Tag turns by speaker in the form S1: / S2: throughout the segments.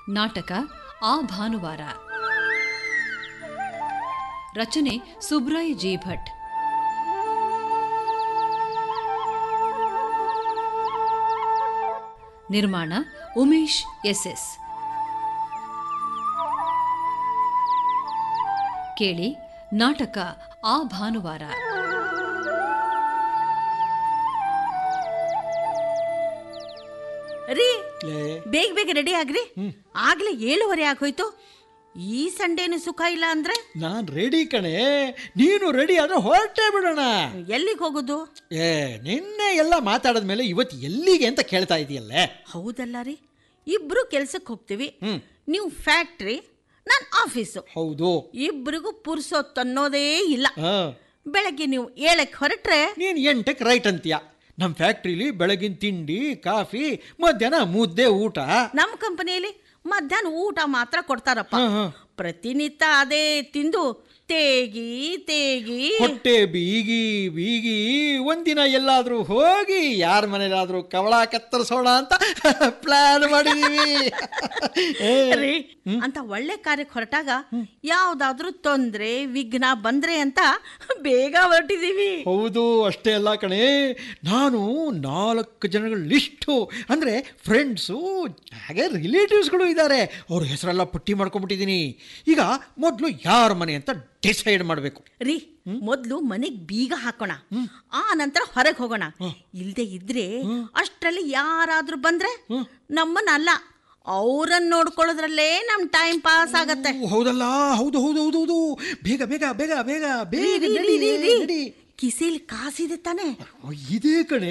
S1: ನಾಟಕ ಆ ಭಾನುವಾರ ರಚನೆ ಸುಬ್ರಾಯ್ ಜಿ ಭಟ್ ನಿರ್ಮಾಣ ಉಮೇಶ್ ಎಸ್ಎಸ್ ಕೇಳಿ ನಾಟಕ ಆ ಭಾನುವಾರ
S2: ರೀ
S3: ಲೇ
S2: ಬೇಗ ಬೇಗ ರೆಡಿ ಆಗ್ರಿ ಆಗ್ಲೇ ಏಳುವರೆ ಆಗೋಯ್ತು ಈ ಸಂಡೇನು ಸುಖ ಇಲ್ಲ ಅಂದ್ರೆ
S3: ನಾನ್ ರೆಡಿ ಕಣೆ ನೀನು ರೆಡಿ ಆದ್ರೆ ಹೊರಟೇ ಬಿಡೋಣ
S2: ಎಲ್ಲಿಗೆ ಹೋಗೋದು
S3: ಏ ನಿನ್ನೆ ಎಲ್ಲ ಮಾತಾಡಿದ್ಮೇಲೆ ಇವತ್ತು ಎಲ್ಲಿಗೆ ಅಂತ ಕೇಳ್ತಾ ಇದೆಯಲ್ಲೇ
S2: ಹೌದಲ್ಲ ರೀ ಇಬ್ರು ಕೆಲ್ಸಕ್ಕೆ ಹೋಗ್ತೀವಿ
S3: ಹ್ಮ್.
S2: ನೀವು ಫ್ಯಾಕ್ಟ್ರಿ ನಾನು ಆಫೀಸು
S3: ಹೌದು
S2: ಇಬ್ರಿಗೂ ಪುರ್ಸೊತ್ತು ಅನ್ನೋದೇ ಇಲ್ಲ
S3: ಹಾ
S2: ಬೆಳಗ್ಗೆ ನೀವು ಏಳಕ್ಕೆ ಹೊರಟ್ರೆ
S3: ನೀನ್ ಎಂಟಕ್ಕೆ ರೈಟ್ ಅಂತೀಯ ನಮ್ಮ ಫ್ಯಾಕ್ಟ್ರಿಲಿ ಬೆಳಗಿನ ತಿಂಡಿ ಕಾಫಿ ಮಧ್ಯಾಹ್ನ ಮುದ್ದೆ ಊಟ
S2: ನಮ್ಮ ಕಂಪನಿಯಲ್ಲಿ ಮಧ್ಯಾಹ್ನ ಊಟ ಮಾತ್ರ ಕೊಡ್ತಾರಪ್ಪ
S3: ಹಾ, ಹಾ.
S2: ಪ್ರತಿನಿತ್ಯ ಅದೇ ತಿಂದು ತೇಗಿ ತೇಗಿ
S3: ಹೊಟ್ಟೆ ಬೀಗಿ ಬೀಗಿ ಒಂದಿನ ಎಲ್ಲಾದ್ರೂ ಹೋಗಿ ಯಾರ ಮನೇಲಾದ್ರೂ ಕವಳ ಕತ್ತರಿಸೋಣ ಅಂತ ಪ್ಲಾನ್ ಮಾಡಿದೀವಿ ಏ,
S2: ರೀ ಅಂತ ಒಳ್ಳೆ ಕಾರ್ಯಕ್ಕೆ ಹೊರಟಾಗ ಯಾವ್ದಾದ್ರೂ ತೊಂದ್ರೆ ವಿಘ್ನ ಬಂದ್ರೆ ಅಂತ ಬೇಗ ಹೊರಟಿದೀವಿ
S3: ಹೌದು ಅಷ್ಟೇ ಅಲ್ಲ ಕಣೆ ನಾನು ನಾಲ್ಕು ಜನಗಳ ಲಿಸ್ಟು ಅಂದರೆ ಫ್ರೆಂಡ್ಸು ಹಾಗೆ ರಿಲೇಟಿವ್ಸ್ಗಳು ಇದ್ದಾರೆ ಅವ್ರ ಹೆಸರೆಲ್ಲ ಪಟ್ಟಿ ಮಾಡ್ಕೊಂಡ್ಬಿಟ್ಟಿದ್ದೀನಿ ಈಗ ಮೊದಲು ಯಾರ ಮನೆ ಅಂತ ಡಿಸೈಡ್ ಮಾಡಬೇಕು
S2: ರೀ ಮೊದ್ಲು ಮನೆಗ್ ಬೀಗ ಹಾಕೋಣ ಆ ನಂತರ ಹೊರಗೆ ಹೋಗೋಣ ಇಲ್ದೆ ಇದ್ರೆ ಅಷ್ಟ್ರಲ್ಲಿ ಯಾರಾದ್ರೂ ಬಂದ್ರೆ ನಮ್ಮನ್ನ ಅಲ್ಲ ಅವ್ರನ್ನ ನೋಡ್ಕೊಳ್ಳೋದ್ರಲ್ಲೇ ನಮ್ ಟೈಮ್ ಪಾಸ್ ಆಗತ್ತೆ
S3: ಹೌದಲ್ಲ ಹೌದು ಹೌದು ಹೌದು ಹೌದು ಬೇಗ ಬೇಗ ಬೇಗ ಬೇಗ
S2: ರೀ,
S3: ಬೇಗ
S2: ರೀ,
S3: ನಡಿ,
S2: ರೀ, ರೀ.
S3: ನಡಿ.
S2: ಕಿಸೇಲಿ ಕಾಸಿದೆ ತಾನೆ
S3: ಓ, ಇದೇ ಕಣೆ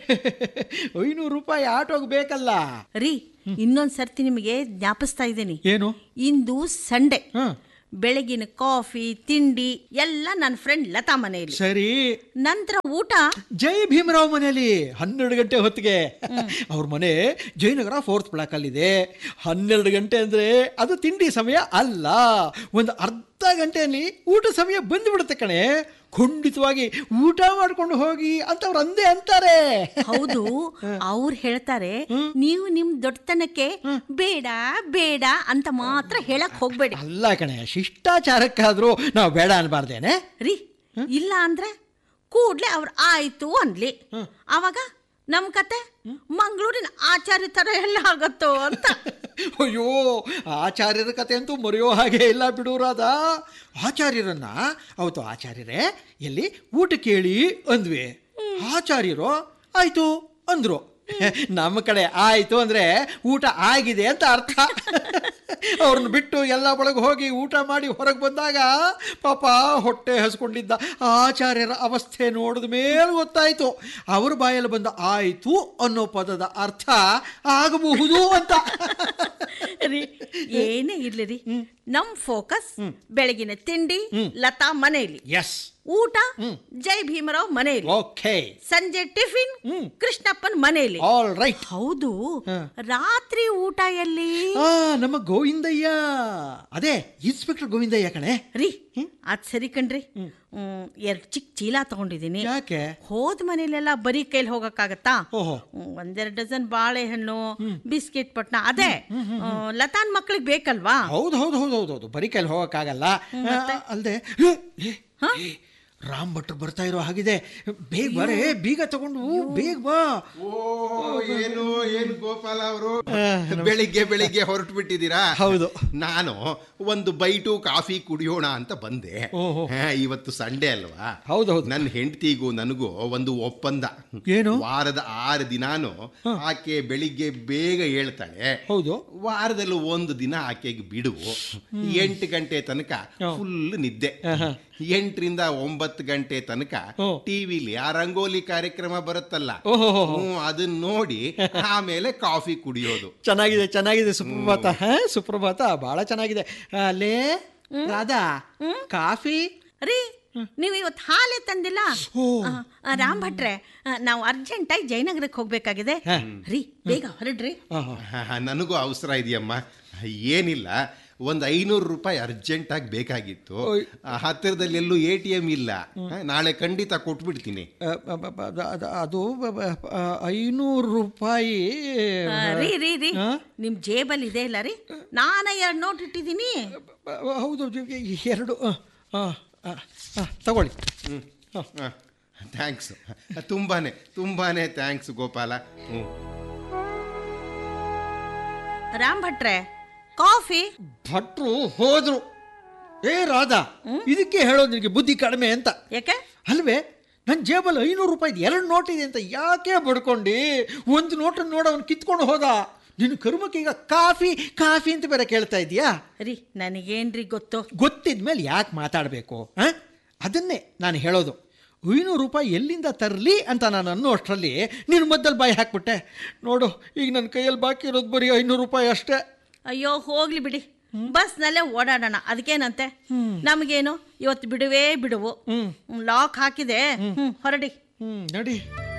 S3: ಐನೂರು ರೂಪಾಯಿ ಆಟೋಗೆ ಬೇಕಲ್ಲ
S2: ರೀ ಇನ್ನೊಂದ್ ಸರ್ತಿ ನಿಮಗೆ ಜ್ಞಾಪಿಸ್ತಾ ಇದ್ದೀನಿ
S3: ಏನು
S2: ಇಂದು ಸಂಡೆ
S3: ಹಾ
S2: ಬೆಳಗಿನ ಕಾಫಿ ತಿಂಡಿ ಎಲ್ಲ ನನ್ನ ಫ್ರೆಂಡ್ ಲತಾ ಮನೆಯಲ್ಲಿ
S3: ಸರಿ
S2: ನಂತರ ಊಟ
S3: ಜೈ ಭೀಮರಾವ್ ಮನೆಯಲ್ಲಿ ಹನ್ನೆರಡು ಗಂಟೆ ಹೊತ್ತಿಗೆ ಅವ್ರ ಮನೆ ಜಯನಗರ ಫೋರ್ತ್ ಬ್ಲಾಕಲ್ಲಿದೆ ಹನ್ನೆರಡು ಗಂಟೆ ಅಂದರೆ ಅದು ತಿಂಡಿ ಸಮಯ ಅಲ್ಲ ಒಂದು ಅರ್ಧ ಗಂಟೆಯಲ್ಲಿ ಊಟ ಸಮಯ ಬಂದುಬಿಡುತ್ತೆ ಕಣೆ ಖಂಡಿತವಾಗಿ ಊಟ ಮಾಡ್ಕೊಂಡು ಹೋಗಿ ಅಂತ ಅವ್ರು ಅಂದೇ ಅಂತಾರೆ
S2: ಹೌದು ಅವ್ರು ಹೇಳ್ತಾರೆ ನೀವು ನಿಮ್ ದೊಡ್ಡತನಕ್ಕೆ ಬೇಡ ಬೇಡ ಅಂತ ಮಾತ್ರ ಹೇಳಕ್ ಹೋಗ್ಬೇಡಿ
S3: ಅಲ್ಲ ಕಣೆ ಶಿಷ್ಟಾಚಾರಕ್ಕಾದರೂ ನಾವು ಬೇಡ ಅನ್ಬಾರ್ದೇನೆ
S2: ರೀ ಇಲ್ಲ ಅಂದ್ರೆ ಕೂಡ್ಲೆ ಅವ್ರು ಆಯ್ತು ಅನ್ಲಿ ಅವಾಗ ನಮ್ ಕತೆ ಮಂಗಳೂರಿನ ಆಚಾರ್ಯ ತರ ಎಲ್ಲ ಆಗತ್ತೋ ಅಂತ
S3: ಅಯ್ಯೋ ಆಚಾರ್ಯರ ಕತೆ ಅಂತೂ ಮರೆಯೋ ಹಾಗೆ ಇಲ್ಲ ಬಿಡೂರಾದ ಆಚಾರ್ಯರನ್ನ ಅವತ್ತು ಆಚಾರ್ಯರೇ ಎಲ್ಲಿ ಊಟ ಕೇಳಿ ಅಂದ್ವಿ ಆಚಾರ್ಯರು ಆಯ್ತು ಅಂದ್ರು ನಮ್ಮ ಕಡೆ ಆಯ್ತು ಅಂದ್ರೆ ಊಟ ಆಗಿದೆ ಅಂತ ಅರ್ಥ ಅವ್ರನ್ನ ಬಿಟ್ಟು ಎಲ್ಲ ಒಳಗೆ ಹೋಗಿ ಊಟ ಮಾಡಿ ಹೊರಗೆ ಬಂದಾಗ ಪಾಪ ಹೊಟ್ಟೆ ಹಸ್ಕೊಂಡಿದ್ದ ಆಚಾರ್ಯರ ಅವಸ್ಥೆ ನೋಡಿದ ಮೇಲೆ ಗೊತ್ತಾಯ್ತು ಅವ್ರ ಬಾಯಲ್ಲಿ ಬಂದ ಆಯ್ತು ಅನ್ನೋ ಪದದ ಅರ್ಥ ಆಗಬಹುದು ಅಂತ
S2: ರೀ ಏನೇ ಇರ್ಲಿ ರೀ ನಮ್ ಫೋಕಸ್ ಬೆಳಗಿನ ತಿಂಡಿ ಲತಾ ಮನೆಯಲ್ಲಿ
S3: ಎಸ್
S2: ಊಟ ಜೈ ಭೀಮರಾವ್ ಮನೆಯಲ್ಲಿ
S3: ಓಕೆ
S2: ಸಂಜೆ ಟಿಫಿನ್ ಕೃಷ್ಣಪ್ಪನ್ ಮನೆಯಲ್ಲಿ
S3: ಆಲ್ ರೈಟ್
S2: ಹೌದು ರಾತ್ರಿ ಊಟ ಎಲ್ಲಿ
S3: ಆ ನಮ್ಮ ಗೋವಿಂದಯ್ಯ ಅದೇ ಇನ್ಸ್ಪೆಕ್ಟರ್ ಗೋವಿಂದಯ್ಯ ಕಣೆ
S2: ರೀ ಅದ್ ಸರಿ ಕಣ್ರಿ ಹ್ಮ್, ಎರಡ್ ಚಿಕ್ಕ ಚೀಲ ತಗೊಂಡಿದೀನಿ
S3: ಯಾಕೆ
S2: ಹೋದ್ ಮನೇಲೆಲ್ಲ ಬರೀ ಕೈಲಿ ಹೋಗಕ್ಕಾಗತ್ತಾ
S3: ಓಹೋ
S2: ಹ್ಮ್, ಒಂದೆರಡು ಡಜನ್ ಬಾಳೆಹಣ್ಣು ಬಿಸ್ಕೆಟ್ ಪಟ್ನ ಅದೇ ಹ್ಮ್, ಲತಾನ್ ಮಕ್ಳಿಗೆ ಬೇಕಲ್ವಾ
S3: ಹೌದು ಹೌದು ಹೌದು ಹೌದು ಹೌದು ಬರೀ ಕೈಲಿ ಹೋಗಕ್ಕಾಗಲ್ಲ ಅಲ್ಲದೆ ರಾಮ್ ಭಟ್ರು ಬರ್ತಾ ಇರೋ ಹಾಗಿದೆ ಬೇಗ ಬರೇ ಬೀಗ ತಗೊಂಡು ಬೇಗ ಬಾ
S4: ಓ ಏನು ಏನು ಗೋಪಾಲ ಅವರು ಬೆಳಿಗ್ಗೆ ಬೆಳಿಗ್ಗೆ ಹೊರಟು ಬಿಟ್ಟಿದ್ದೀರಾ
S3: ಹೌದು.
S4: ನಾನು ಒಂದು ಬೈಟು ಕಾಫಿ ಕುಡಿಯೋಣ ಅಂತ ಬಂದೆ
S3: ಓಹೋ.
S4: ಹಾ, ಇವತ್ತು ಸಂಡೇ ಅಲ್ವಾ
S3: ಹೌದು, ಹೌದು.
S4: ನನ್ನ ಹೆಂಡತಿಗೂ ನನಗೂ ಒಂದು ಒಪ್ಪಂದ
S3: ಏನು?
S4: ವಾರದ ಆರು ದಿನಾನು ಆಕೆ ಬೆಳಿಗ್ಗೆ ಬೇಗ ಹೇಳ್ತಾಳೆ
S3: ಹೌದು
S4: ವಾರದಲ್ಲಿ ಒಂದು ದಿನ ಆಕೆಗೆ ಬಿಡುವು ಎಂಟು ಗಂಟೆ ತನಕ ಫುಲ್ ನಿದ್ದೆ ಎಂಟರಿಂದ ಒಂಬತ್ತು ಗಂಟೆ ತನಕ
S3: ಓ.
S4: ಟಿವಿಲಿ ಆ ರಂಗೋಲಿ ಕಾರ್ಯಕ್ರಮ ಬರುತ್ತಲ್ಲ
S3: ಓಹೋ
S4: ಹ್ಮ್, ಅದನ್ನ ನೋಡಿ ಆಮೇಲೆ ಕಾಫಿ ಕುಡಿಯೋದು
S3: ಚೆನ್ನಾಗಿದೆ ಚೆನ್ನಾಗಿದೆ ಸುಪ್ರಭಾತ ಹಾ ಸುಪ್ರಭಾತ ಬಹಳ ಚೆನ್ನಾಗಿದೆ ಅಲ್ಲೇ ರಾಧಾ ಕಾಫಿ
S2: ರೀ ನೀವು ಇವತ್ತು ಹಾಲೇ ತಂದಿಲ್ಲ ಆ, ಆ, ರಾಮ್ ಭಟ್ರೆ ಆ, ನಾವು ಅರ್ಜೆಂಟಾಗಿ ಜಯನಗರಕ್ಕೆ ಹೋಗ್ಬೇಕಾಗಿದೆ ರೀ ಬೇಗ ಹೊರಡ್ರಿ
S3: ಆಹಾ.
S4: ನನಗೂ ಅವಸರ ಇದೆಯಮ್ಮ ಏನಿಲ್ಲ ಒಂದು ಐನೂರು ರೂಪಾಯಿ ಅರ್ಜೆಂಟಾಗಿ ಬೇಕಾಗಿತ್ತು
S3: ಓಯ್.
S4: ಆ, ಹತ್ತಿರದಲ್ಲಿ ಎಲ್ಲೂ ಎ ಟಿ ಎಮ್ ಇಲ್ಲ ಆ, ನಾಳೆ ಖಂಡಿತ ಕೊಟ್ಬಿಡ್ತೀನಿ
S3: ಅ, ಬ- ಬ- ಬ- ಅದು- ಅದು- ಅದು ಬ- ಬ- ಆ, ಐನೂರು ರೂಪಾಯಿ
S2: ಆ, ರೀ ರೀ ರೀ
S3: ಆ?
S2: ನಿಮ್ ಜೇಬಲ್ಲಿ ಇದೆ ಇಲ್ಲ ರೀ ನಾನೇ ಎರಡು ನೋಟ್ ಇಟ್ಟಿದ್ದೀನಿ
S3: ಬ- ಬ- ಹೌದು ಜಿ- ಈ ಎರಡು ಆ, ಆ, ಆ, ಆ, ತಗೊಳ್ಳಿ ಆ.
S4: ಥ್ಯಾಂಕ್ಸ್ ತುಂಬಾನೇ ತುಂಬಾನೇ ಥ್ಯಾಂಕ್ಸ್ ಗೋಪಾಲ ಹ್ಞೂ
S2: ರಾಮ್ ಭಟ್ರೆ ಕಾಫಿ
S3: ಭಟ್ರು ಹೋದ್ರು ಏ ರಾಧಾ ಇದಕ್ಕೆ ಹೇಳೋದು ನಿನಗೆ ಬುದ್ಧಿ ಕಡಿಮೆ ಅಂತ
S2: ಯಾಕೆ
S3: ಅಲ್ವೇ ನನ್ನ ಜೇಬಲ್ಲಿ ಐನೂರು ರೂಪಾಯಿದು ಎರಡು ನೋಟ್ ಇದೆ ಅಂತ ಯಾಕೆ ಬಡ್ಕೊಂಡು ಒಂದು ನೋಟನ್ನು ನೋಡ ಅವ್ನು ಕಿತ್ಕೊಂಡು ಹೋದ ನಿನ್ನ ಕರ್ಮಕ್ಕೆ ಈಗ ಕಾಫಿ ಕಾಫಿ ಅಂತ ಬೇರೆ ಕೇಳ್ತಾ ಇದೀಯಾ
S2: ರೀ ನನಗೇನ್ರಿ ಗೊತ್ತು
S3: ಗೊತ್ತಿದ ಮೇಲೆ ಯಾಕೆ ಮಾತಾಡಬೇಕು ಅದನ್ನೇ ನಾನು ಹೇಳೋದು ಐನೂರು ರೂಪಾಯಿ ಎಲ್ಲಿಂದ ತರಲಿ ಅಂತ ನಾನು ಅನ್ನೋ ಅಷ್ಟರಲ್ಲಿ ನೀನು ಮದ್ದಲ್ಲಿ ಬಾಯಿ ಹಾಕ್ಬಿಟ್ಟೆ ನೋಡು ಈಗ ನನ್ನ ಕೈಯಲ್ಲಿ ಬಾಕಿ ಇರೋದು ಬರೀ ಐನೂರು ರೂಪಾಯಿ ಅಷ್ಟೇ
S2: ಅಯ್ಯೋ ಹೋಗ್ಲಿ ಬಿಡಿ ಬಸ್ನಲ್ಲೇ ಓಡಾಡೋಣ ಅದಕ್ಕೇನಂತೆ ನಮಗೇನು ಇವತ್ತು ಬಿಡುವೇ ಬಿಡುವು ಲಾಕ್ ಹಾಕಿದೆ ಹ್ಮ್ ಹೊರಡಿ
S3: ಹ್ಞೂ ನಡಿ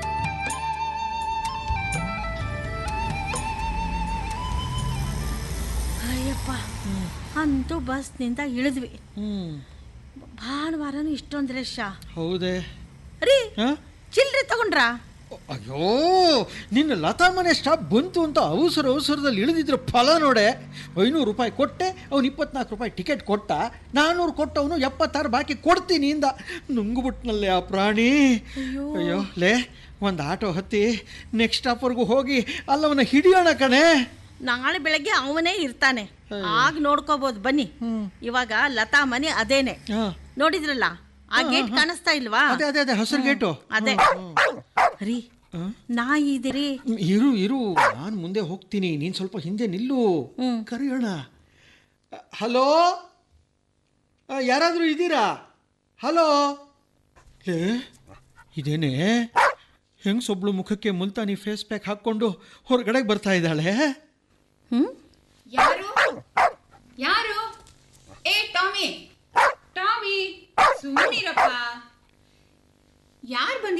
S2: ಅಯ್ಯಪ್ಪ ಅಂತೂ ಬಸ್ನಿಂದ ಇಳಿದ್ವಿ
S3: ಹ್ಞೂ
S2: ಭಾನುವಾರನೂ ಇಷ್ಟೊಂದು ರಶ್
S3: ಹೌದೇ
S2: ರೀ
S3: ಹಾಂ
S2: ಚಿಲ್ಡ್ರಿ ತಗೊಂಡ್ರಾ
S3: ಅಯ್ಯೋ ನಿನ್ನ ಲತಾ ಮನೆ ಸ್ಟಾಪ್ ಬಂತು ಅಂತ ಅವಸರ ಅವಸರದಲ್ಲಿ ಇಳಿದಿದ್ರ ಫಲ ನೋಡೆ ಐನೂರು ರೂಪಾಯಿ ಕೊಟ್ಟೆ ಅವ್ನು ಇಪ್ಪತ್ನಾಲ್ಕು ರೂಪಾಯಿ ಟಿಕೆಟ್ ಕೊಟ್ಟ ನಾನ್ನೂರು ಕೊಟ್ಟವನು ಎಪ್ಪತ್ತಾರು ಬಾಕಿ ಕೊಡ್ತೀನಿ ಇಂದ ನುಂಗ್ಬಿಟ್ನಲ್ಲೇ ಆ ಪ್ರಾಣಿ ಅಯ್ಯೋ ಲೇ ಒಂದು ಆಟೋ ಹತ್ತಿ ನೆಕ್ಸ್ಟ್ ಸ್ಟಾಪ್ವರೆಗೂ ಹೋಗಿ ಅಲ್ಲವನ್ನ ಹಿಡಿಯೋಣ ಕಣೆ
S2: ನಾಳೆ ಬೆಳಗ್ಗೆ ಅವನೇ ಇರ್ತಾನೆ ಆಗ ನೋಡ್ಕೋಬಹುದು ಬನ್ನಿ ಇವಾಗ ಲತಾ ಮನೆ ಅದೇನೆ
S3: ಹಾಂ
S2: ನೋಡಿದ್ರಲ್ಲ ಆ ಗೇಟ್ ಕಾಣಿಸ್ತಾ ಇಲ್ವಾ
S3: ಅದೇ ಅದೇ ಅದೇ ಹಸಿರು ಗೇಟು
S2: ಅದೇ ರೀ ನಾಯಿ ಇದೀರಿ
S3: ಹ್ಮ್, ಇರು ಇರು ನಾನು ಮುಂದೆ ಹೋಗ್ತೀನಿ ನೀನು ಸ್ವಲ್ಪ ಹಿಂದೆ ನಿಲ್ಲು ಕರೆಯೋಣ ಹಲೋ ಯಾರಾದರೂ ಇದ್ದೀರಾ ಹಲೋ ಏ ಇದೇನೆ ಹೆಂಗ್ಸೊಬ್ಳು ಮುಖಕ್ಕೆ ಮುಲ್ತಾನಿ ಫೇಸ್ ಪ್ಯಾಕ್ ಹಾಕ್ಕೊಂಡು ಹೊರಗಡೆಗೆ ಬರ್ತಾ ಇದ್ದಾಳೆ
S2: ಹ್ಮ್
S5: ಯಾರು ಯಾರು ಏ ಟಾಮಿ ಟಾಮಿ ಸುಮ್ಮನಿರಪ್ಪ ಯಾರು ಬಂದಿ